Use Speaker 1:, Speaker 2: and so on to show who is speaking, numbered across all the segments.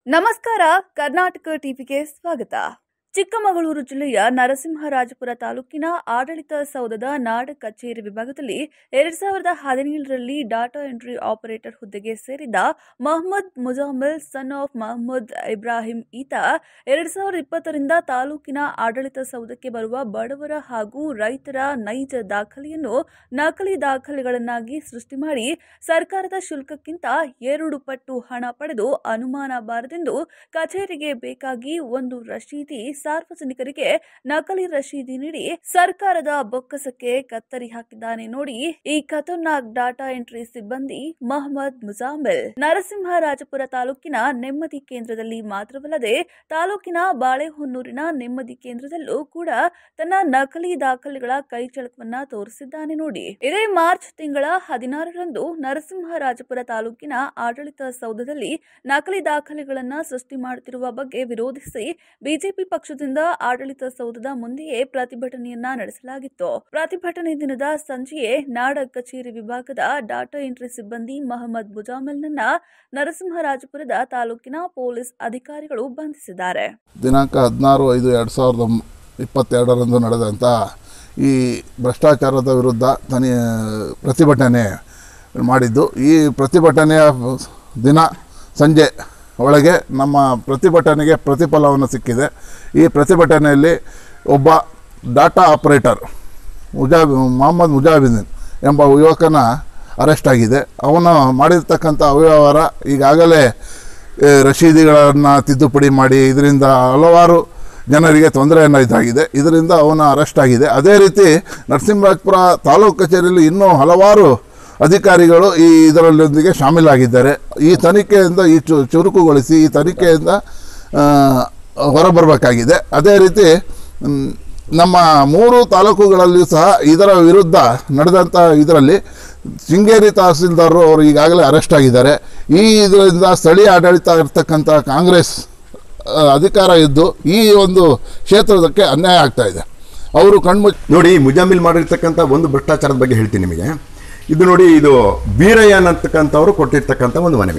Speaker 1: ನಮಸ್ಕಾರ ಕರ್ನಾಟಕ ಟಿವಿಗೆ ಸ್ವಾಗತ ಚಿಕ್ಕಮಗಳೂರು ಜಿಲ್ಲೆಯ ನರಸಿಂಹರಾಜಪುರ ತಾಲೂಕಿನ ಆಡಳಿತ ಸೌಧದ ನಾಡ ಕಚೇರಿ ವಿಭಾಗದಲ್ಲಿ ಎರಡ್ ಸಾವಿರದ ಹದಿನೇಳರಲ್ಲಿ ಡಾಟಾ ಎಂಟ್ರಿ ಆಪರೇಟರ್ ಹುದ್ದೆಗೆ ಸೇರಿದ ಮೊಹಮ್ಮದ್ ಮುಜಾಮಿಲ್ ಸನ್ ಆಫ್ ಮಹಮ್ಮದ್ ಇಬ್ರಾಹಿಂ ಈತ ಎರಡ್ ಸಾವಿರದ ಇಪ್ಪತ್ತರಿಂದ ತಾಲೂಕಿನ ಆಡಳಿತ ಸೌಧಕ್ಕೆ ಬರುವ ಬಡವರ ಹಾಗೂ ರೈತರ ನೈಜ ದಾಖಲೆಯನ್ನು ನಕಲಿ ದಾಖಲೆಗಳನ್ನಾಗಿ ಸೃಷ್ಟಿ ಮಾಡಿ ಸರ್ಕಾರದ ಶುಲ್ಕಕ್ಕಿಂತ ಎರಡು ಪಟ್ಟು ಹಣ ಪಡೆದು ಅನುಮಾನ ಬಾರದೆಂದು ಕಚೇರಿಗೆ ಬೇಕಾಗಿ ಒಂದು ರಶೀದಿ ಸಾರ್ವಜನಿಕರಿಗೆ ನಕಲಿ ರಶೀದಿ ನೀಡಿ ಸರ್ಕಾರದ ಬೊಕ್ಕಸಕ್ಕೆ ಕತ್ತರಿ ಹಾಕಿದ್ದಾನೆ ನೋಡಿ ಈ ಖತರ್ನಾಕ್ ಡಾಟಾ ಎಂಟ್ರಿ ಸಿಬ್ಬಂದಿ ಮಹಮ್ಮದ್ ಮುಜಾಮಿಲ್ ನರಸಿಂಹರಾಜಪುರ ತಾಲೂಕಿನ ನೆಮ್ಮದಿ ಕೇಂದ್ರದಲ್ಲಿ ಮಾತ್ರವಲ್ಲದೆ ತಾಲೂಕಿನ ಬಾಳೆಹೊನ್ನೂರಿನ ನೆಮ್ಮದಿ ಕೇಂದ್ರದಲ್ಲೂ ಕೂಡ ತನ್ನ ನಕಲಿ ದಾಖಲೆಗಳ ಕೈಚಳಕವನ್ನ ತೋರಿಸಿದ್ದಾನೆ ನೋಡಿ ಇದೇ ಮಾರ್ಚ್ ತಿಂಗಳ ಹದಿನಾರರಂದು ನರಸಿಂಹರಾಜಪುರ ತಾಲೂಕಿನ ಆಡಳಿತ ಸೌಧದಲ್ಲಿ ನಕಲಿ ದಾಖಲೆಗಳನ್ನ ಸೃಷ್ಟಿ ಮಾಡುತ್ತಿರುವ ಬಗ್ಗೆ ವಿರೋಧಿಸಿ ಬಿಜೆಪಿ ಪಕ್ಷದಿಂದ ಆಡಳಿತ ಸೌಧದ ಮುಂದೆಯೇ ಪ್ರತಿಭಟನೆಯನ್ನ ನಡೆಸಲಾಗಿತ್ತು ಪ್ರತಿಭಟನೆ ದಿನದ ಸಂಜೆಯೇ ನಾಡ ಕಚೇರಿ ವಿಭಾಗದ ಡಾಟಾ ಎಂಟ್ರಿ ಸಿಬ್ಬಂದಿ ಮಹಮ್ಮದ್ ಮುಜಾಮಿಲ್ನನ್ನ ನರಸಿಂಹರಾಜಪುರದ ತಾಲೂಕಿನ ಪೊಲೀಸ್ ಅಧಿಕಾರಿಗಳು ಬಂಧಿಸಿದ್ದಾರೆ
Speaker 2: ದಿನಾಂಕ ಹದಿನಾರು ಐದು ಎರಡು ಸಾವಿರದ ಇಪ್ಪತ್ತೆರಡರಂದು ನಡೆದಂಥ ಈ ಭ್ರಷ್ಟಾಚಾರದ ವಿರುದ್ಧ ತನಿ ಪ್ರತಿಭಟನೆ ಮಾಡಿದ್ದು ಈ ಪ್ರತಿಭಟನೆಯ ದಿನ ಸಂಜೆ ಒಳಗೆ ನಮ್ಮ ಪ್ರತಿಭಟನೆಗೆ ಪ್ರತಿಫಲವನ್ನು ಸಿಕ್ಕಿದೆ ಈ ಪ್ರತಿಭಟನೆಯಲ್ಲಿ ಒಬ್ಬ ಡಾಟಾ ಆಪರೇಟರ್ ಮುಜಾಬ್ ಮೊಹಮ್ಮದ್ ಮುಜಾಬಿದ್ದೀನ್ ಎಂಬ ಯುವಕನ ಅರೆಸ್ಟ್ ಆಗಿದೆ ಅವನು ಮಾಡಿರ್ತಕ್ಕಂಥ ಅವ್ಯವಹಾರ ಈಗಾಗಲೇ ಏ, ರಶೀದಿಗಳನ್ನು ತಿದ್ದುಪಡಿ ಮಾಡಿ ಇದರಿಂದ ಹಲವಾರು ಜನರಿಗೆ ತೊಂದರೆಯನ್ನು ಇದಾಗಿದೆ ಇದರಿಂದ ಅವನ ಅರೆಸ್ಟ್ ಆಗಿದೆ ಅದೇ ರೀತಿ ನರಸಿಂಹರಾಜಪುರ ತಾಲೂಕು ಕಚೇರಿಯಲ್ಲಿ ಇನ್ನೂ ಹಲವಾರು ಅಧಿಕಾರಿಗಳು ಈ ಇದರಲ್ಲೊಂದಿಗೆ ಶಾಮೀಲಾಗಿದ್ದಾರೆ ಈ ತನಿಖೆಯಿಂದ ಈ ಚು ಚುರುಕುಗೊಳಿಸಿ ಈ ತನಿಖೆಯಿಂದ ಆ, ಹೊರಬರಬೇಕಾಗಿದೆ ಅದೇ ರೀತಿ ಮ್, ನಮ್ಮ ಮೂರು ತಾಲೂಕುಗಳಲ್ಲಿಯೂ ಸಹ ಇದರ ವಿರುದ್ಧ ನಡೆದಂಥ ಇದರಲ್ಲಿ ಶೃಂಗೇರಿ ತಹಸೀಲ್ದಾರರು ಅವರು ಈಗಾಗಲೇ ಅರೆಸ್ಟ್ ಆಗಿದ್ದಾರೆ ಈ ಇದರಿಂದ ಸ್ಥಳೀಯ ಆಡಳಿತ ಇರ್ತಕ್ಕಂಥ ಕಾಂಗ್ರೆಸ್ ಆ, ಅಧಿಕಾರ ಇದ್ದು ಈ ಒಂದು ಕ್ಷೇತ್ರದಕ್ಕೆ ಅನ್ಯಾಯ ಆಗ್ತಾ ಇದೆ ಅವರು ಕಣ್ಮುಚ್ಚ
Speaker 3: ನೋಡಿ ಮುಜಾಮಿಲ್ ಮಾಡಿರ್ತಕ್ಕಂಥ ಒಂದು ಭ್ರಷ್ಟಾಚಾರದ ಬಗ್ಗೆ ಹೇಳ್ತೀನಿ ನಿಮಗೆ ಇದು ನೋಡಿ ಇದು ಬೀರಯ್ಯ ಅಂತಕ್ಕಂಥವ್ರು ಕೊಟ್ಟಿರ್ತಕ್ಕಂಥ ಒಂದು ಮನವಿ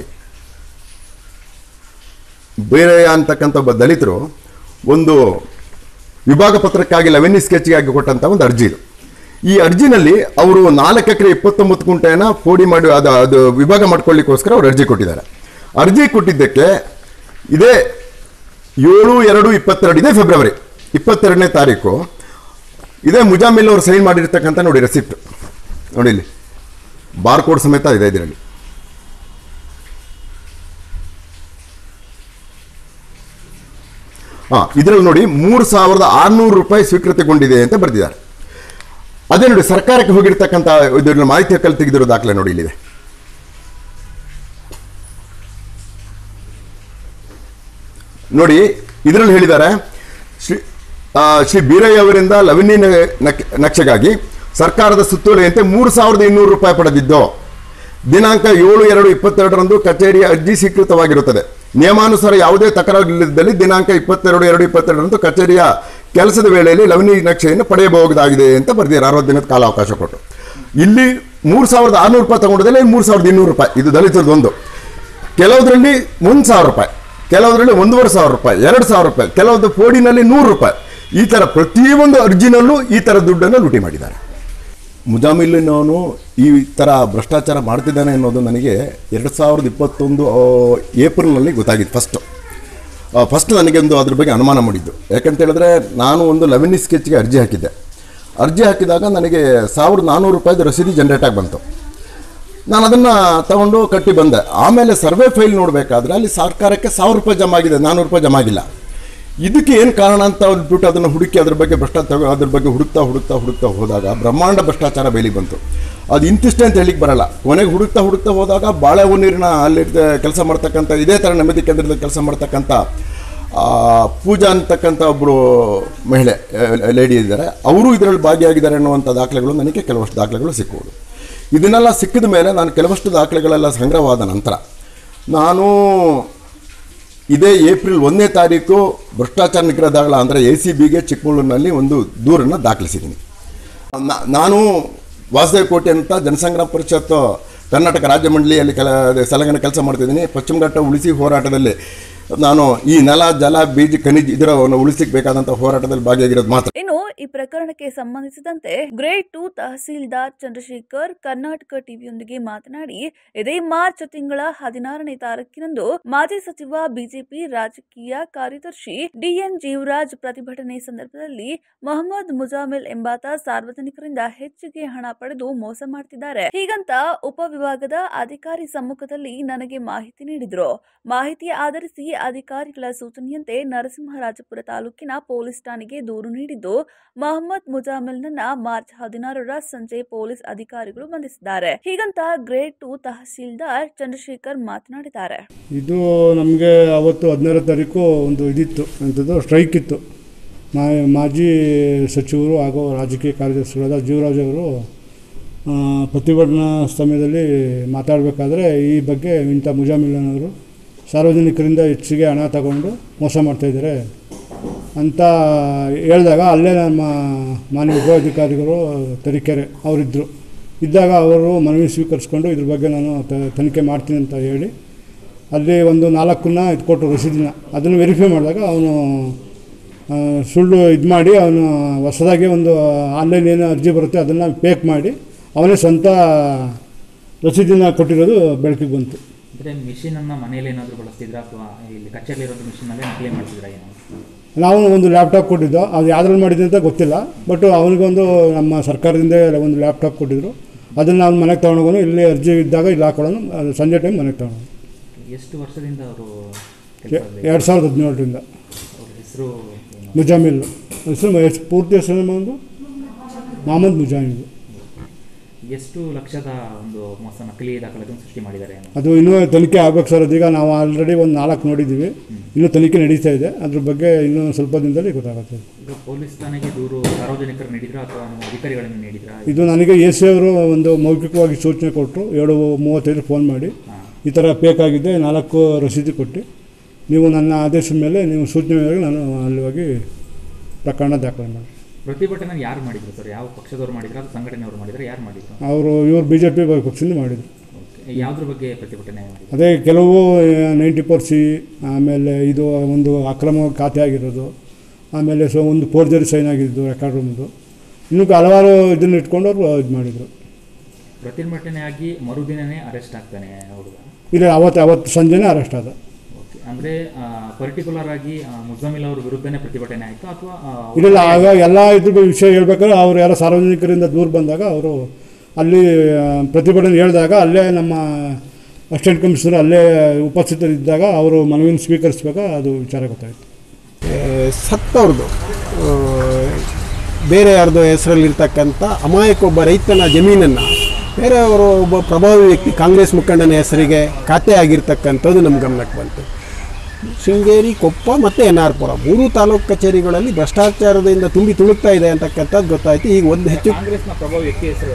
Speaker 3: ಬೀರಯ್ಯ ಅಂತಕ್ಕಂಥ ಒಬ್ಬ ದಲಿತರು ಒಂದು ವಿಭಾಗ ಪತ್ರಕ್ಕಾಗಿ ಲೆವೆನಿ ಸ್ಕೆಚ್ಗಾಗಿ ಕೊಟ್ಟಂಥ ಒಂದು ಅರ್ಜಿ ಇದು ಈ ಅರ್ಜಿನಲ್ಲಿ ಅವರು ನಾಲ್ಕು ಎಕರೆ ಇಪ್ಪತ್ತೊಂಬತ್ತು ಕುಂಟೆನ ಪೋಡಿ ಮಾಡಿ ಅದು ಅದು ವಿಭಾಗ ಮಾಡ್ಕೊಳ್ಳಿಕ್ಕೋಸ್ಕರ ಅವರು ಅರ್ಜಿ ಕೊಟ್ಟಿದ್ದಾರೆ ಅರ್ಜಿ ಕೊಟ್ಟಿದ್ದಕ್ಕೆ ಇದೇ ಏಳು ಎರಡು ಇಪ್ಪತ್ತೆರಡು ಇದೇ ಫೆಬ್ರವರಿ ಇಪ್ಪತ್ತೆರಡನೇ ತಾರೀಕು ಇದೇ ಮುಜಾಮಿಲ್ ಅವರು ಸೈನ್ ಮಾಡಿರ್ತಕ್ಕಂಥ ನೋಡಿ ರೆಸಿಪ್ಟ್ ನೋಡಿ ಇಲ್ಲಿ ಬಾರ್ ಕೋಡ್ ಸಮೇತ ಇದೆ ಇದರಲ್ಲಿ ಹಾ ಇದರಲ್ಲಿ ನೋಡಿ ಮೂರು ಸಾವಿರದ ಆರುನೂರು ರೂಪಾಯಿ ಸ್ವೀಕೃತಿಗೊಂಡಿದೆ ಅಂತ ಬರೆದಿದ್ದಾರೆ ಅದೇ ನೋಡಿ ಸರ್ಕಾರಕ್ಕೆ ಹೋಗಿರ್ತಕ್ಕಂಥ ಇದರ ಮಾಹಿತಿ ಕಲ್ ತೆಗೆದಿರೋ ದಾಖಲೆ ನೋಡಿ ಇಲ್ಲಿದೆ ನೋಡಿ ಇದರಲ್ಲಿ ಹೇಳಿದ್ದಾರೆ ಶ್ರೀ ಆ, ಶ್ರೀ ಬೀರಯ್ಯ ಅವರಿಂದ ಲವಣಿ ನ- ನಕ್- ನಕ್ಷೆಗಾಗಿ ಸರ್ಕಾರದ ಸುತ್ತೋಲೆಯಂತೆ ಮೂರು ಸಾವಿರದ ಇನ್ನೂರು ರೂಪಾಯಿ ಪಡೆದಿದ್ದು ದಿನಾಂಕ ಏಳು ಎರಡು ಇಪ್ಪತ್ತೆರಡರಂದು ಕಚೇರಿಯ ಅರ್ಜಿ ಸ್ವೀಕೃತವಾಗಿರುತ್ತದೆ ನಿಯಮಾನುಸಾರ ಯಾವುದೇ ತಕರಾರಿಲ್ಲದಲ್ಲಿ ದಿನಾಂಕ ಇಪ್ಪತ್ತೆರಡು ಎರಡು ಇಪ್ಪತ್ತೆರಡರಂದು ಕಚೇರಿಯ ಕೆಲಸದ ವೇಳೆಯಲ್ಲಿ ಲವಣಿ ನಕ್ಷೆಯನ್ನು ಪಡೆಯಬಹುದಾಗಿದೆ ಅಂತ ಬರ್ದಿದ್ದಾರೆ ಅರವತ್ತು ದಿನದ ಕಾಲಾವಕಾಶ ಕೊಟ್ಟು ಇಲ್ಲಿ ಮೂರು ಸಾವಿರದ ಆರುನೂರು ರೂಪಾಯಿ ತಗೊಂಡಿದ್ದಲ್ಲಿ ಮೂರು ಸಾವಿರದ ಇನ್ನೂರು ರೂಪಾಯಿ ಇದು ದಲಿತರದ್ದು ಒಂದು ಕೆಲವುದರಲ್ಲಿ ಒಂದು ಸಾವಿರ ರೂಪಾಯಿ ಕೆಲವುದರಲ್ಲಿ ಒಂದೂವರೆ ಸಾವಿರ ರೂಪಾಯಿ ಎರಡು ಸಾವಿರ ರೂಪಾಯಿ ಕೆಲವೊಂದು ಫೋಡಿನಲ್ಲಿ ನೂರು ರೂಪಾಯಿ ಈ ಥರ ಪ್ರತಿಯೊಂದು ಅರ್ಜಿನಲ್ಲೂ ಈ ಥರ ದುಡ್ಡನ್ನು ಲೂಟಿ ಮಾಡಿದ್ದಾರೆ ಮುಜಾಮಿಲ್ಲಿನವನು ಈ ಥರ ಭ್ರಷ್ಟಾಚಾರ ಮಾಡ್ತಿದ್ದಾನೆ ಅನ್ನೋದು ನನಗೆ ಎರಡು ಸಾವಿರದ ಇಪ್ಪತ್ತೊಂದು ಆ, ಏಪ್ರಿಲ್ನಲ್ಲಿ ಗೊತ್ತಾಗಿತ್ತು ಫಸ್ಟು ಫಸ್ಟ್ ನನಗೆ ಒಂದು ಅದ್ರ ಬಗ್ಗೆ ಅನುಮಾನ ಮಾಡಿದ್ದು ಯಾಕಂತ ಹೇಳಿದ್ರೆ ನಾನು ಒಂದು ಲೆವೆನಿ ಸ್ಕೆಚ್ಗೆ ಅರ್ಜಿ ಹಾಕಿದ್ದೆ ಅರ್ಜಿ ಹಾಕಿದಾಗ ನನಗೆ ಸಾವಿರದ ನಾನ್ನೂರು ರೂಪಾಯಿದು ರಸೀದಿ ಜನ್ರೇಟ್ ಆಗಿ ಬಂತು ನಾನು ಅದನ್ನು ತಗೊಂಡು ಕಟ್ಟಿ ಬಂದೆ ಆಮೇಲೆ ಸರ್ವೆ ಫೈಲ್ ನೋಡಬೇಕಾದ್ರೆ ಅಲ್ಲಿ ಸರ್ಕಾರಕ್ಕೆ ಸಾವಿರ ರೂಪಾಯಿ ಜಮಾ ಆಗಿದೆ ನಾನ್ನೂರು ರೂಪಾಯಿ ಜಮಾ ಆಗಿಲ್ಲ ಇದಕ್ಕೆ ಏನು ಕಾರಣ ಅಂತ ಅಂದ್ಬಿಟ್ಟು ಅದನ್ನು ಹುಡುಕಿ ಅದ್ರ ಬಗ್ಗೆ ಭ್ರಷ್ಟಾಚಾರ ಅದ್ರ ಬಗ್ಗೆ ಹುಡುಕ್ತಾ ಹುಡುಕ್ತಾ ಹುಡುಕ್ತಾ ಹೋದಾಗ ಬ್ರಹ್ಮಾಂಡ ಭ್ರಷ್ಟಾಚಾರ ಬೇಲಿಗೆ ಬಂತು ಅದು ಇಂತಿಷ್ಟೇ ಅಂತ ಹೇಳಿಕ್ಕೆ ಬರಲ್ಲ ಕೊನೆಗೆ ಹುಡುಕ್ತಾ ಹುಡುಕ್ತಾ ಹೋದಾಗ ಬಾಳೆಹೊನ್ನೀರಿನ ಅಲ್ಲಿ ಕೆಲಸ ಮಾಡ್ತಕ್ಕಂಥ ಇದೇ ಥರ ನೆಮ್ಮದಿ ಕೇಂದ್ರದಲ್ಲಿ ಕೆಲಸ ಮಾಡ್ತಕ್ಕಂಥ ಆ, ಪೂಜಾ ಅಂತಕ್ಕಂಥ ಒಬ್ಬರು ಮಹಿಳೆ ಲೇಡಿ ಇದ್ದಾರೆ ಅವರು ಇದರಲ್ಲಿ ಭಾಗಿಯಾಗಿದ್ದಾರೆ ಅನ್ನುವಂಥ ದಾಖಲೆಗಳು ನನಗೆ ಕೆಲವಷ್ಟು ದಾಖಲೆಗಳು ಸಿಕ್ಕುವುದು ಇದನ್ನೆಲ್ಲ ಸಿಕ್ಕಿದ ಮೇಲೆ ನಾನು ಕೆಲವಷ್ಟು ದಾಖಲೆಗಳೆಲ್ಲ ಸಂಗ್ರಹವಾದ ನಂತರ ನಾನು ಇದೇ ಏಪ್ರಿಲ್ ಒಂದನೇ ತಾರೀಕು ಭ್ರಷ್ಟಾಚಾರ ನಿಗ್ರಹ ದಳ ಅಂದರೆ ಎ ಸಿ ಬಿಗೆ ಚಿಕ್ಕಮಗಳೂರಿನಲ್ಲಿ ಒಂದು ದೂರನ್ನು ದಾಖಲಿಸಿದ್ದೀನಿ ನಾ- ನಾನು ವಾಸುದೇವ ಕೋಟೆ ಅಂತ ಜನಸಂಗ್ರಾಮ ಪರಿಷತ್ತು ಕರ್ನಾಟಕ ರಾಜ್ಯ ಮಂಡಳಿಯಲ್ಲಿ ಕೆಲ ಸಲಗನ ಕೆಲಸ ಮಾಡ್ತಿದ್ದೀನಿ ಪಶ್ಚಿಮ ಘಟ್ಟ ಉಳಿಸಿ ಹೋರಾಟದಲ್ಲಿ ನಾನು ಈ ನೆಲ ಜಲ ಬೀಜ ಖನಿಜ ಇದರವನ್ನು ಉಳಿಸಲಿಕ್ಕೆ ಬೇಕಾದಂಥ ಹೋರಾಟದಲ್ಲಿ ಭಾಗಿಯಾಗಿರೋದು ಮಾತ್ರ
Speaker 1: ಇನ್ನು ಈ ಪ್ರಕರಣಕ್ಕೆ ಸಂಬಂಧಿಸಿದಂತೆ ಗ್ರೇಡ್ ಟು ತಹಸೀಲ್ದಾರ್ ಚಂದ್ರಶೇಖರ್ ಕರ್ನಾಟಕ ಟಿವಿಯೊಂದಿಗೆ ಮಾತನಾಡಿ ಇದೇ ಮಾರ್ಚ್ ತಿಂಗಳ ಹದಿನಾರನೇ ತಾರೀಕಿನಂದು ಮಾಜಿ ಸಚಿವ ಬಿಜೆಪಿ ರಾಜಕೀಯ ಕಾರ್ಯದರ್ಶಿ ಡಿಎನ್ ಜೀವರಾಜ್ ಪ್ರತಿಭಟನೆ ಸಂದರ್ಭದಲ್ಲಿ ಮೊಹಮ್ಮದ್ ಮುಜಾಮಿಲ್ ಎಂಬಾತ ಸಾರ್ವಜನಿಕರಿಂದ ಹೆಚ್ಚಿಗೆ ಹಣ ಪಡೆದು ಮೋಸ ಮಾಡ್ತಿದ್ದಾರೆ ಹೀಗಂತ ಉಪವಿಭಾಗದ ಅಧಿಕಾರಿ ಸಮ್ಮುಖದಲ್ಲಿ ನನಗೆ ಮಾಹಿತಿ ನೀಡಿದ್ರು ಮಾಹಿತಿ ಆಧರಿಸಿ ಅಧಿಕಾರಿಗಳ ಸೂಚನೆಯಂತೆ ನರಸಿಂಹರಾಜಪುರ ತಾಲೂಕಿನ ಪೊಲೀಸ್ ಠಾಣೆಗೆ ದೂರು ನೀಡಿದ್ದು ಮೊಹಮ್ಮದ್ ಮುಜಾಮಿಲ್ನನ್ನ ಮಾರ್ಚ್ ಹದಿನಾರರ ಸಂಜೆ ಪೊಲೀಸ್ ಅಧಿಕಾರಿಗಳು ಬಂಧಿಸಿದ್ದಾರೆ ಹೀಗಂತ ಗ್ರೇಡ್ ಟು ತಹಸೀಲ್ದಾರ್ ಚಂದ್ರಶೇಖರ್ ಮಾತನಾಡಿದ್ದಾರೆ
Speaker 4: ಇದು ನಮಗೆ ಅವತ್ತು ಹದಿನಾರು ತಾರೀಕು ಒಂದು ಇದಿತ್ತು ಅಂಥದ್ದು ಸ್ಟ್ರೈಕ್ ಇತ್ತು ಮಾ ಮಾಜಿ ಸಚಿವರು ಹಾಗೂ ರಾಜಕೀಯ ಕಾರ್ಯದರ್ಶಿಗಳಾದ ಜೀವರಾಜ್ ಅವರು ಆ, ಪ್ರತಿಭಟನಾ ಸಮಯದಲ್ಲಿ ಮಾತಾಡಬೇಕಾದ್ರೆ ಈ ಬಗ್ಗೆ ಇಂಥ ಮುಜಾಮಿಲ್ಲನವರು ಸಾರ್ವಜನಿಕರಿಂದ ಹೆಚ್ಚಿಗೆ ಹಣ ತಗೊಂಡು ಮೋಸ ಮಾಡ್ತಾಯಿದ್ದಾರೆ ಅಂತ ಹೇಳಿದಾಗ ಅಲ್ಲೇ ನಮ್ಮ ಮಾನ್ಯ ಉಪಾಧಿಕಾರಿಗಳು ತರೀಕೆರೆ ಅವರಿದ್ದರು ಇದ್ದಾಗ ಅವರು ಮನವಿ ಸ್ವೀಕರಿಸ್ಕೊಂಡು ಇದ್ರ ಬಗ್ಗೆ ನಾನು ತ- ತನಿಖೆ ಮಾಡ್ತೀನಿ ಅಂತ ಹೇಳಿ ಅಲ್ಲಿ ಒಂದು ನಾಲ್ಕನ್ನ ಇದು ಕೊಟ್ಟರು ರಸೀದಿನ ಅದನ್ನು ವೆರಿಫೈ ಮಾಡಿದಾಗ ಅವನು ಆ, ಸುಳ್ಳು ಇದು ಮಾಡಿ ಅವನು ಹೊಸದಾಗಿ ಒಂದು ಆನ್ಲೈನ್ ಏನು ಅರ್ಜಿ ಬರುತ್ತೆ ಅದನ್ನು ಪೇಕ್ ಮಾಡಿ ಅವನೇ ಸ್ವಂತ ರಸೀದಿನ ಕೊಟ್ಟಿರೋದು ಬೆಳಕಿಗೆ ಬಂತು
Speaker 5: ಅಂದರೆ ಮಿಷಿನನ್ನು ಮನೆಯಲ್ಲಿ ಏನಾದರೂ ಬಳಸ್ತಿದ್ರಾ ಅಥವಾ ಇಲ್ಲಿ ಕಚೇರಿಲಿರೋದು ಮಿಷಿನಲ್ಲೇ ನಕಲಿ ಮಾಡ್ತಿದ್ರಾ ಏನು
Speaker 4: ನಾವು ಒಂದು ಲ್ಯಾಪ್ಟಾಪ್ ಕೊಟ್ಟಿದ್ದೋ ಅದು ಯಾವ್ದ್ರಲ್ಲಿ ಮಾಡಿದೆ ಅಂತ ಗೊತ್ತಿಲ್ಲ ಬಟ್ ಅವನಿಗೊಂದು ನಮ್ಮ ಸರ್ಕಾರದಿಂದ ಒಂದು ಲ್ಯಾಪ್ಟಾಪ್ ಕೊಟ್ಟಿದ್ರು ಅದನ್ನು ಅವ್ನು ಮನೆಗೆ ತೊಗೊಂಡೋಗೋನು ಇಲ್ಲಿ ಅರ್ಜಿ ಇದ್ದಾಗ ಇಲ್ಲಿ ಹಾಕೊಳ್ಳೋನು ಅದು ಸಂಜೆ ಟೈಮ್ ಮನೆಗೆ ತೊಗೊಂಡು
Speaker 5: ಎಷ್ಟು ವರ್ಷದಿಂದ ಅವರು ಕೆಲಸ
Speaker 4: ಎರಡು ಸಾವಿರದ ಹದಿನೇಳರಿಂದ
Speaker 5: ಅವ್ರ ಹೆಸರು ಏನು
Speaker 4: ಮುಜಾಮಿಲ್ ಹೆಸರು ಮಹೇಶ್ ಪೂರ್ತಿ ಹೆಸರು ಒಂದು ಮೊಹಮ್ಮದ್ ಮುಜಾಮಿಲ್
Speaker 5: ಎಷ್ಟು ಲಕ್ಷದ ಒಂದು ಮೋಸ ನಕಲಿ ದಾಖಲೆಗಳನ್ನು ಸೃಷ್ಟಿ ಮಾಡಿದ್ದಾರೆ ಏನು
Speaker 4: ಅದು ಇನ್ನೂ ತನಿಖೆ ಆಗ್ಬೇಕು ಸರ್ ಅದೀಗ ನಾವು ಆಲ್ರೆಡಿ ಒಂದು ನಾಲ್ಕು ನೋಡಿದ್ದೀವಿ ಇನ್ನೂ ತನಿಖೆ ನಡೀತಾ ಇದೆ ಅದ್ರ ಬಗ್ಗೆ ಇನ್ನೂ ಸ್ವಲ್ಪ ದಿನದಲ್ಲಿ ಗೊತ್ತಾಗುತ್ತೆ
Speaker 5: ಈಗ ಪೊಲೀಸ್ ಠಾಣೆಗೆ ದೂರು ಸಾರ್ವಜನಿಕರು ನೀಡಿದ್ರಾ ಅಥವಾ ನೀವು ಅಧಿಕಾರಿಗಳನ್ನು ನೀಡಿದ್ರಾ
Speaker 4: ಇದು ನನಗೆ ಎ ಸಿ ಅವರು ಒಂದು ಮೌಖಿಕವಾಗಿ ಸೂಚನೆ ಕೊಟ್ಟರು ಏಳು ಮೂವತ್ತೈದು ಫೋನ್ ಮಾಡಿ ಈ ಥರ ಬೇಕಾಗಿದೆ ನಾಲ್ಕು ರಸೀದಿ ಕೊಟ್ಟು ನೀವು ನನ್ನ ಆದೇಶದ ಮೇಲೆ ನೀವು ಸೂಚನೆ ಮೇರೆಗೆ ನಾನು ಅಲ್ಲಿ ಹೋಗಿ ಪ್ರಕರಣ ದಾಖಲೆ ಮಾಡಿ
Speaker 5: ಪ್ರತಿಭಟನೆ ಯಾರು ಮಾಡಿದ್ರು ಸರ್ ಯಾವ ಪಕ್ಷದವ್ರು ಮಾಡಿದ್ರು ಅಥವಾ ಸಂಘಟನೆಯವರು ಮಾಡಿದ್ರು ಯಾರು ಮಾಡಿದ್ರು
Speaker 4: ಅವರು ಇವರು ಬಿ ಜೆ ಪಿ ಪಕ್ಷದಿಂದ ಮಾಡಿದರು
Speaker 5: ಓಕೆ ಯಾವುದ್ರ ಬಗ್ಗೆ ಪ್ರತಿಭಟನೆ ಮಾಡಿದ್ರು
Speaker 4: ಅದೇ ಕೆಲವು ನೈಂಟಿ ಫೋರ್ ಸಿ ಆಮೇಲೆ ಇದು ಒಂದು ಅಕ್ರಮ ಖಾತೆ ಆಗಿರೋದು ಆಮೇಲೆ ಸೊ ಒಂದು ಫೋರ್ಜರಿ ಸೈನ್ ಆಗಿದ್ದು ರೆಕಾರ್ಡ್ ರೂಮ್ದು ಇನ್ನೂ ಹಲವಾರು ಇದನ್ನು ಇಟ್ಕೊಂಡು ಅವರು ಇದು ಮಾಡಿದರು
Speaker 5: ಪ್ರತಿಭಟನೆ ಆಗಿ ಮರುದಿನನೇ ಅರೆಸ್ಟ್ ಆಗ್ತಾನೆ ಹುಡುಗ
Speaker 4: ಇಲ್ಲ ಅವತ್ತು ಅವತ್ತು ಸಂಜೆನೇ ಅರೆಸ್ಟ್ ಆದ
Speaker 5: ಓಕೆ ಅಂದರೆ ಪರ್ಟಿಕ್ಯುಲರ್ ಆಗಿ ಆ, ಮುಜಾಮಿಲ್ ಅವ್ರ ವಿರುದ್ಧನೇ ಪ್ರತಿಭಟನೆ ಆಯಿತು ಅಥವಾ ಆ, ಅವ್ರ
Speaker 4: ಇಲ್ಲ ಆಗ ಎಲ್ಲ ಇದ್ರ ಬಗ್ಗೆ ವಿಷಯ ಹೇಳ್ಬೇಕಾದ್ರೆ ಅವ್ರು ಯಾರೋ ಸಾರ್ವಜನಿಕರಿಂದ ದೂರ ಬಂದಾಗ ಅವರು ಅಲ್ಲಿ ಆ, ಪ್ರತಿಭಟನೆ ಹೇಳಿದಾಗ ಅಲ್ಲೇ ನಮ್ಮ ಅಸಿಸ್ಟೆಂಟ್ ಕಮಿಷನರ್ ಅಲ್ಲೇ ಉಪಸ್ಥಿತರಿದ್ದಾಗ ಅವರು ಮನವಿನ ಸ್ವೀಕರಿಸುವಾಗ ಅದು ವಿಚಾರ ಗೊತ್ತಾಯಿತು
Speaker 6: ಸತ್ತವ್ರದ್ದು ಆ, ಬೇರೆ ಯಾರ್ದೋ ಹೆಸರಲ್ಲಿರ್ತಕ್ಕಂಥ ಅಮಾಯಕ ಒಬ್ಬ ರೈತನ ಜಮೀನನ್ನು ಬೇರೆಯವರು ಒಬ್ಬ ಪ್ರಭಾವಿ ವ್ಯಕ್ತಿ ಕಾಂಗ್ರೆಸ್ ಮುಖಂಡನ ಹೆಸರಿಗೆ ಖಾತೆ ಆಗಿರ್ತಕ್ಕಂಥದ್ದು ನಮ್ಮ ಗಮನಕ್ಕೆ ಬಂತು ಶೃಂಗೇರಿ ಕೊಪ್ಪ ಮತ್ತು ಎನ್ ಆರ್ ಪುರ ಮೂರು ತಾಲೂಕು ಕಚೇರಿಗಳಲ್ಲಿ ಭ್ರಷ್ಟಾಚಾರದಿಂದ ತುಂಬಿ ತುಳುಕ್ತಾ ಇದೆ ಅಂತಕ್ಕಂಥದ್ದು ಗೊತ್ತಾಯಿತು ಈಗ ಒಂದು ಹೆಚ್ಚು
Speaker 5: ಕಾಂಗ್ರೆಸ್ನ ಪ್ರಭಾವ ವ್ಯಕ್ತಿ ಹೆಸರು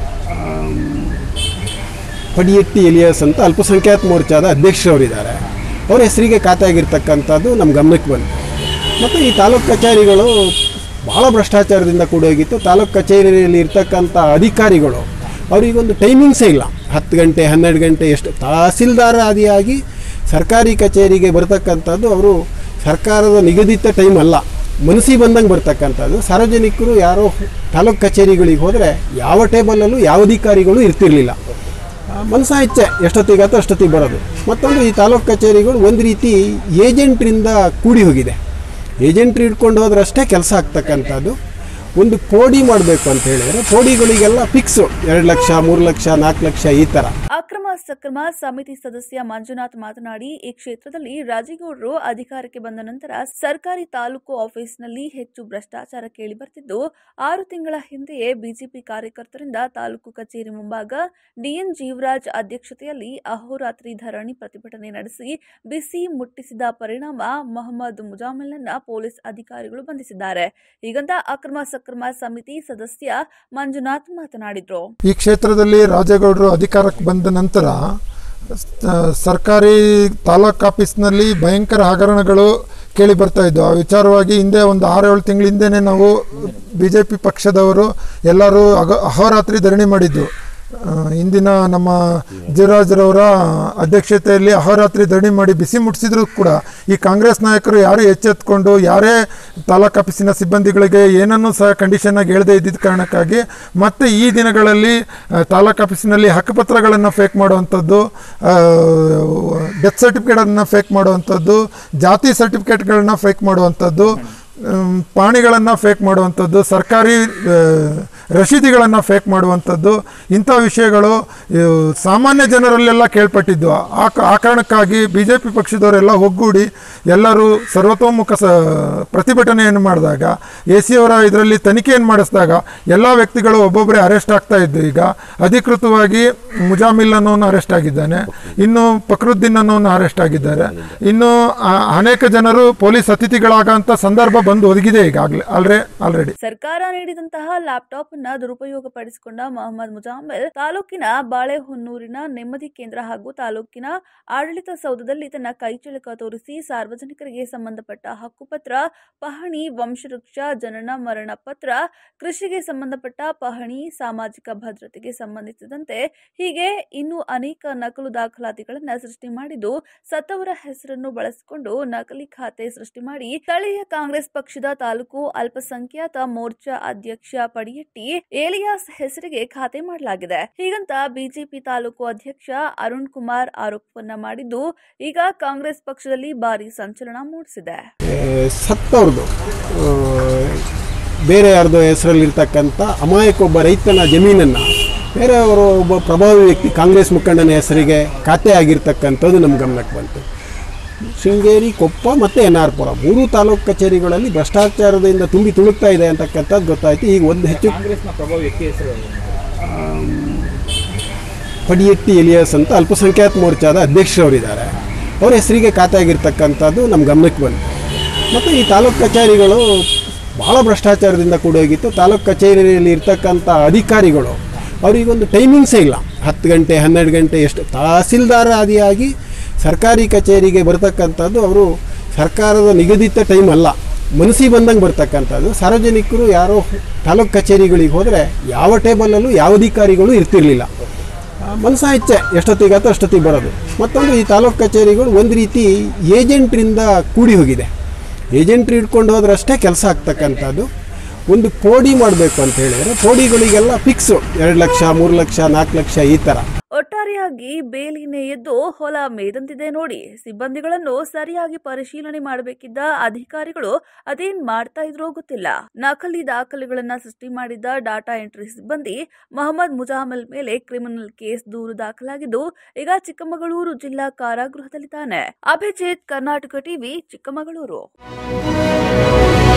Speaker 6: ಪಡಿಯಟ್ಟಿ ಎಲಿಯಸ್ ಅಂತ ಅಲ್ಪಸಂಖ್ಯಾತ ಮೋರ್ಚಾದ ಅಧ್ಯಕ್ಷರವರಿದ್ದಾರೆ ಅವ್ರ ಹೆಸರಿಗೆ ಖಾತೆ ಆಗಿರ್ತಕ್ಕಂಥದ್ದು ನಮ್ಮ ಗಮನಕ್ಕೆ ಬಂತು ಮತ್ತು ಈ ತಾಲೂಕು ಕಚೇರಿಗಳು ಭಾಳ ಭ್ರಷ್ಟಾಚಾರದಿಂದ ಕೂಡೋಗಿತ್ತು ತಾಲೂಕು ಕಚೇರಿಯಲ್ಲಿ ಇರ್ತಕ್ಕಂಥ ಅಧಿಕಾರಿಗಳು ಅವರಿಗೊಂದು ಟೈಮಿಂಗ್ಸೇ ಇಲ್ಲ ಹತ್ತು ಗಂಟೆ ಹನ್ನೆರಡು ಗಂಟೆ ಎಷ್ಟು ತಹಸೀಲ್ದಾರ ಆದಿಯಾಗಿ ಸರ್ಕಾರಿ ಕಚೇರಿಗೆ ಬರ್ತಕ್ಕಂಥದ್ದು ಅವರು ಸರ್ಕಾರದ ನಿಗದಿತ ಟೈಮ್ ಅಲ್ಲ ಮನಸ್ಸಿಗೆ ಬಂದಂಗೆ ಬರ್ತಕ್ಕಂಥದ್ದು ಸಾರ್ವಜನಿಕರು ಯಾರೋ ತಾಲೂಕು ಕಚೇರಿಗಳಿಗೆ ಹೋದರೆ ಯಾವ ಟೇಬಲಲ್ಲೂ ಯಾವ ಅಧಿಕಾರಿಗಳು ಇರ್ತಿರಲಿಲ್ಲ ಮನಸ ಇಚ್ಛೆ ಎಷ್ಟೊತ್ತಿಗಾತ ಅಷ್ಟೊತ್ತಿಗೆ ಬರೋದು ಮತ್ತೊಂದು ಈ ತಾಲೂಕು ಕಚೇರಿಗಳು ಒಂದು ರೀತಿ ಏಜೆಂಟ್ರಿಂದ ಕೂಡಿ ಹೋಗಿದೆ ಏಜೆಂಟ್ರು ಇಟ್ಕೊಂಡು ಹೋದ್ರಷ್ಟೇ ಕೆಲಸ ಆಗ್ತಕ್ಕಂಥದ್ದು ಒಂದು ಕೋಡಿ ಮಾಡಬೇಕು ಅಂತ ಹೇಳಿದರೆ ಕೋಡಿಗಳಿಗೆಲ್ಲ ಫಿಕ್ಸು ಎರಡು ಲಕ್ಷ ಮೂರು ಲಕ್ಷ ನಾಲ್ಕು ಲಕ್ಷ ಈ ಥರ
Speaker 1: ಅಕ್ರಮ ಸಕ್ರಮ ಸಮಿತಿ ಸದಸ್ಯ ಮಂಜುನಾಥ್ ಮಾತನಾಡಿ ಈ ಕ್ಷೇತ್ರದಲ್ಲಿ ರಾಜೇಗೌಡರು ಅಧಿಕಾರಕ್ಕೆ ಬಂದ ನಂತರ ಸರ್ಕಾರಿ ತಾಲೂಕು ಆಫೀಸ್ನಲ್ಲಿ ಹೆಚ್ಚು ಭ್ರಷ್ಟಾಚಾರ ಕೇಳಿ ಬರ್ತಿದ್ದು ಆರು ತಿಂಗಳ ಹಿಂದೆಯೇ ಬಿಜೆಪಿ ಕಾರ್ಯಕರ್ತರಿಂದ ತಾಲೂಕು ಕಚೇರಿ ಮುಂಭಾಗ ಡಿಎನ್ ಜೀವರಾಜ್ ಅಧ್ಯಕ್ಷತೆಯಲ್ಲಿ ಅಹೋರಾತ್ರಿ ಧರಣಿ ಪ್ರತಿಭಟನೆ ನಡೆಸಿ ಬಿಸಿ ಮುಟ್ಟಿಸಿದ ಪರಿಣಾಮ ಮೊಹಮ್ಮದ್ ಮುಜಾಮಿಲ್ನನ್ನ ಪೊಲೀಸ್ ಅಧಿಕಾರಿಗಳು ಬಂಧಿಸಿದ್ದಾರೆ ಹೀಗಂತ ಅಕ್ರಮ ಸಕ್ರಮ ಸಮಿತಿ ಸದಸ್ಯ ಮಂಜುನಾಥ್ ಮಾತನಾಡಿದ್ರು
Speaker 7: ಈ ಕ್ಷೇತ್ರದಲ್ಲಿ ರಾಜೇಗೌಡರು ಅಧಿಕಾರಕ್ಕೆ ಬಂದ ನಂತರ ಸ- ಸರ್ಕಾರಿ ತಾಲೂಕ್ ಆಫೀಸ್ನಲ್ಲಿ ಭಯಂಕರ ಹಗರಣಗಳು ಕೇಳಿ ಬರ್ತಾ ಇದ್ವು ಆ ವಿಚಾರವಾಗಿ ಹಿಂದೆ ಒಂದು ಆರು ಏಳು ತಿಂಗಳ ಹಿಂದೆನೇ ನಾವು ಬಿ ಜೆ ಪಿ ಪಕ್ಷದವರು ಎಲ್ಲರೂ ಅಗ ಅಹೋರಾತ್ರಿ ಧರಣಿ ಮಾಡಿದ್ದು ಆ, ಇಂದಿನ ನಮ್ಮ ಜೀವರಾಜ್ರವರ ಅಧ್ಯಕ್ಷತೆಯಲ್ಲಿ ಅಹೋರಾತ್ರಿ ಧರಣಿ ಮಾಡಿ ಬಿಸಿ ಮುಟ್ಟಿಸಿದ್ರು ಕೂಡ ಈ ಕಾಂಗ್ರೆಸ್ ನಾಯಕರು ಯಾರು ಎಚ್ಚೆತ್ಕೊಂಡು ಯಾರೇ ತಾಲೂಕು ಆಫೀಸಿನ ಸಿಬ್ಬಂದಿಗಳಿಗೆ ಏನನ್ನೂ ಸಹ ಕಂಡೀಷನ್ ಆಗಿ ಹೇಳದೇ ಇದ್ದಿದ್ದ ಕಾರಣಕ್ಕಾಗಿ ಮತ್ತೆ ಈ ದಿನಗಳಲ್ಲಿ ಆ, ತಾಲೂಕು ಆಫೀಸಿನಲ್ಲಿ ಹಕ್ಕುಪತ್ರಗಳನ್ನು ಫೇಕ್ ಮಾಡುವಂಥದ್ದು ಡೆತ್ ಸರ್ಟಿಫಿಕೇಟನ್ನು ಫೇಕ್ ಮಾಡುವಂಥದ್ದು ಜಾತಿ ಸರ್ಟಿಫಿಕೇಟ್ಗಳನ್ನ ಫೇಕ್ ಮಾಡುವಂಥದ್ದು ಪಾಣಿಗಳನ್ನು ಫೇಕ್ ಮಾಡುವಂಥದ್ದು ಸರ್ಕಾರಿ ಆ, ರಶೀದಿಗಳನ್ನು ಫೇಕ್ ಮಾಡುವಂಥದ್ದು ಇಂಥ ವಿಷಯಗಳು ಇವು ಸಾಮಾನ್ಯ ಜನರಲ್ಲೆಲ್ಲ ಕೇಳ್ಪಟ್ಟಿದ್ದು ಆ ಕ- ಆ ಕಾರಣಕ್ಕಾಗಿ ಬಿ ಜೆ ಪಿ ಪಕ್ಷದವರೆಲ್ಲ ಒಗ್ಗೂಡಿ ಎಲ್ಲರೂ ಸರ್ವತೋಮುಖ ಸ ಪ್ರತಿಭಟನೆಯನ್ನು ಮಾಡಿದಾಗ ಎ ಸಿ ಅವರ ಇದರಲ್ಲಿ ತನಿಖೆಯನ್ನು ಮಾಡಿಸಿದಾಗ ಎಲ್ಲ ವ್ಯಕ್ತಿಗಳು ಒಬ್ಬೊಬ್ಬರೇ ಅರೆಸ್ಟ್ ಆಗ್ತಾ ಇದ್ದು ಈಗ ಅಧಿಕೃತವಾಗಿ ಮುಜಾಮಿಲ್ ಅನ್ನೋನು ಅರೆಸ್ಟ್ ಆಗಿದ್ದಾನೆ ಇನ್ನು ಫಕ್ರುದ್ದೀನ್ ಅನ್ನೋನು ಅರೆಸ್ಟ್ ಆಗಿದ್ದಾರೆ ಇನ್ನು ಆ, ಅನೇಕ ಜನರು ಪೊಲೀಸ್ ಅತಿಥಿಗಳಾಗಂತ ಸಂದರ್ಭ ಬಂದು ಒದಗಿದೆ ಈಗಾಗಲೇ ಆಲ್ರೆ ಆಲ್ರೆಡಿ
Speaker 1: ಸರ್ಕಾರ ನೀಡಿದಂತಹ ಲ್ಯಾಪ್ಟಾಪ್ ಅನ್ನ ದುರುಪಯೋಗ ಪಡಿಸಿಕೊಂಡ ಮೊಹಮ್ಮದ್ ಮುಜಾಮಿಲ್ ತಾಲೂಕಿನ ಬಾಳೆಹೊನ್ನೂರಿನ ನೆಮ್ಮದಿ ಕೇಂದ್ರ ಹಾಗೂ ತಾಲೂಕಿನ ಆಡಳಿತ ಸೌಧದಲ್ಲಿ ತನ್ನ ಕೈಚಳಕ ತೋರಿಸಿ ಸಾರ್ವಜನಿಕರಿಗೆ ಸಂಬಂಧಪಟ್ಟ ಹಕ್ಕುಪತ್ರ ಪಹಣಿ ವಂಶವೃಕ್ಷ ಜನನ ಮರಣ ಪತ್ರ ಕೃಷಿಗೆ ಸಂಬಂಧಪಟ್ಟ ಪಹಣಿ ಸಾಮಾಜಿಕ ಭದ್ರತೆಗೆ ಸಂಬಂಧಿಸಿದಂತೆ ಹೀಗೆ ಇನ್ನೂ ಅನೇಕ ನಕಲು ದಾಖಲಾತಿಗಳನ್ನು ಸೃಷ್ಟಿ ಮಾಡಿದ್ದು ಸತ್ತವರ ಹೆಸರನ್ನು ಬಳಸಿಕೊಂಡು ನಕಲಿ ಖಾತೆ ಸೃಷ್ಟಿ ಮಾಡಿ ಸ್ಥಳೀಯ ಕಾಂಗ್ರೆಸ್ ಪಕ್ಷದ ತಾಲೂಕು ಅಲ್ಪಸಂಖ್ಯಾತ ಮೋರ್ಚಾ ಅಧ್ಯಕ್ಷ ಪಡಿಯಟ್ಟಿ ಏಲಿಯಾಸ್ ಹೆಸರಿಗೆ ಖಾತೆ ಮಾಡಲಾಗಿದೆ ಹೀಗಂತ ಬಿಜೆಪಿ ತಾಲೂಕು ಅಧ್ಯಕ್ಷ ಅರುಣ್ ಕುಮಾರ್ ಆರೋಪವನ್ನ ಮಾಡಿದ್ದು ಈಗ ಕಾಂಗ್ರೆಸ್ ಪಕ್ಷದಲ್ಲಿ ಭಾರಿ ಸಂಚಲನ ಮೂಡಿಸಿದೆ
Speaker 6: ಆ, ಸತ್ತವ್ರದ್ದು ಆ, ಬೇರೆ ಯಾರ್ದೋ ಹೆಸರಲ್ಲಿರ್ತಕ್ಕಂಥ ಅಮಾಯಕ ಒಬ್ಬ ರೈತನ ಜಮೀನನ್ನು ಬೇರೆಯವರು ಒಬ್ಬ ಪ್ರಭಾವಿ ವ್ಯಕ್ತಿ ಕಾಂಗ್ರೆಸ್ ಮುಖಂಡನ ಹೆಸರಿಗೆ ಖಾತೆ ಆಗಿರ್ತಕ್ಕಂಥದ್ದು ನಮ್ಮ ಗಮನಕ್ಕೆ ಬಂತು ಶೃಂಗೇರಿ ಕೊಪ್ಪ ಮತ್ತು ಎನ್ ಆರ್ ಪುರ ಮೂರು ತಾಲೂಕು ಕಚೇರಿಗಳಲ್ಲಿ ಭ್ರಷ್ಟಾಚಾರದಿಂದ ತುಂಬಿ ತುಳುಕ್ತಾ ಇದೆ ಅಂತಕ್ಕಂಥದ್ದು ಗೊತ್ತಾಯಿತು ಈಗ ಒಂದು ಹೆಚ್ಚು
Speaker 5: ಕಾಂಗ್ರೆಸ್ನ ಪ್ರಭಾವ ವ್ಯಕ್ತಿ ಹೆಸರು
Speaker 6: ಪಡಿಯಟ್ಟಿ ಎಲಿಯಸ್ ಅಂತ ಅಲ್ಪಸಂಖ್ಯಾತ ಮೋರ್ಚಾದ ಅಧ್ಯಕ್ಷರವರಿದ್ದಾರೆ ಅವ್ರ ಹೆಸರಿಗೆ ಖಾತೆ ಆಗಿರ್ತಕ್ಕಂಥದ್ದು ನಮ್ಮ ಗಮನಕ್ಕೆ ಬಂತು ಮತ್ತು ಈ ತಾಲೂಕು ಕಚೇರಿಗಳು ಭಾಳ ಭ್ರಷ್ಟಾಚಾರದಿಂದ ಕೂಡೋಗಿತ್ತು ತಾಲೂಕು ಕಚೇರಿಯಲ್ಲಿ ಇರ್ತಕ್ಕಂಥ ಅಧಿಕಾರಿಗಳು ಅವರಿಗೊಂದು ಟೈಮಿಂಗ್ಸೇ ಇಲ್ಲ ಹತ್ತು ಗಂಟೆ ಹನ್ನೆರಡು ಗಂಟೆ ಎಷ್ಟು ತಹಸೀಲ್ದಾರ ಆದಿಯಾಗಿ ಸರ್ಕಾರಿ ಕಚೇರಿಗೆ ಬರ್ತಕ್ಕಂಥದ್ದು ಅವರು ಸರ್ಕಾರದ ನಿಗದಿತ ಟೈಮ್ ಅಲ್ಲ ಮನಸ್ಸಿಗೆ ಬಂದಂಗೆ ಬರ್ತಕ್ಕಂಥದ್ದು ಸಾರ್ವಜನಿಕರು ಯಾರೋ ತಾಲೂಕು ಕಚೇರಿಗಳಿಗೆ ಹೋದರೆ ಯಾವ ಟೇಬಲಲ್ಲೂ ಯಾವ ಅಧಿಕಾರಿಗಳು ಇರ್ತಿರ್ಲಿಲ್ಲ ಮನಸ ಇಚ್ಛೆ ಎಷ್ಟೊತ್ತಿಗಾತ ಅಷ್ಟೊತ್ತಿಗೆ ಬರೋದು ಮತ್ತೊಂದು ಈ ತಾಲೂಕು ಕಚೇರಿಗಳು ಒಂದು ರೀತಿ ಏಜೆಂಟ್ರಿಂದ ಕೂಡಿ ಹೋಗಿದೆ ಏಜೆಂಟ್ರು ಹಿಡ್ಕೊಂಡು ಹೋದ್ರಷ್ಟೇ ಕೆಲಸ ಆಗ್ತಕ್ಕಂಥದ್ದು ಒಂದು ಪೋಡಿ ಮಾಡಬೇಕು ಅಂತ ಹೇಳಿದರೆ ಪೋಡಿಗಳಿಗೆಲ್ಲ ಫಿಕ್ಸು ಎರಡು ಲಕ್ಷ ಮೂರು ಲಕ್ಷ ನಾಲ್ಕು ಲಕ್ಷ ಈ ಥರ
Speaker 1: ಒಟ್ಟಾರೆಯಾಗಿ ಬೇಲಿನೇ ಎದ್ದು ಹೊಲ ಮೇದಂತಿದೆ ನೋಡಿ ಸಿಬ್ಬಂದಿಗಳನ್ನು ಸರಿಯಾಗಿ ಪರಿಶೀಲನೆ ಮಾಡಬೇಕಿದ್ದ ಅಧಿಕಾರಿಗಳು ಅದೇನ್ ಮಾಡ್ತಾ ಇದ್ರೋ ಗೊತ್ತಿಲ್ಲ ನಕಲಿ ದಾಖಲೆಗಳನ್ನ ಸೃಷ್ಟಿ ಮಾಡಿದ್ದ ಡಾಟಾ ಎಂಟ್ರಿ ಸಿಬ್ಬಂದಿ ಮೊಹಮ್ಮದ್ ಮುಜಾಮಿಲ್ ಮೇಲೆ ಕ್ರಿಮಿನಲ್ ಕೇಸ್ ದೂರು ದಾಖಲಾಗಿದ್ದು ಈಗ ಚಿಕ್ಕಮಗಳೂರು ಜಿಲ್ಲಾ ಕಾರಾಗೃಹದಲ್ಲಿದ್ದಾನೆ ಅಭಿಜಿತ್ ಕರ್ನಾಟಕ ಟಿವಿ ಚಿಕ್ಕಮಗಳೂರು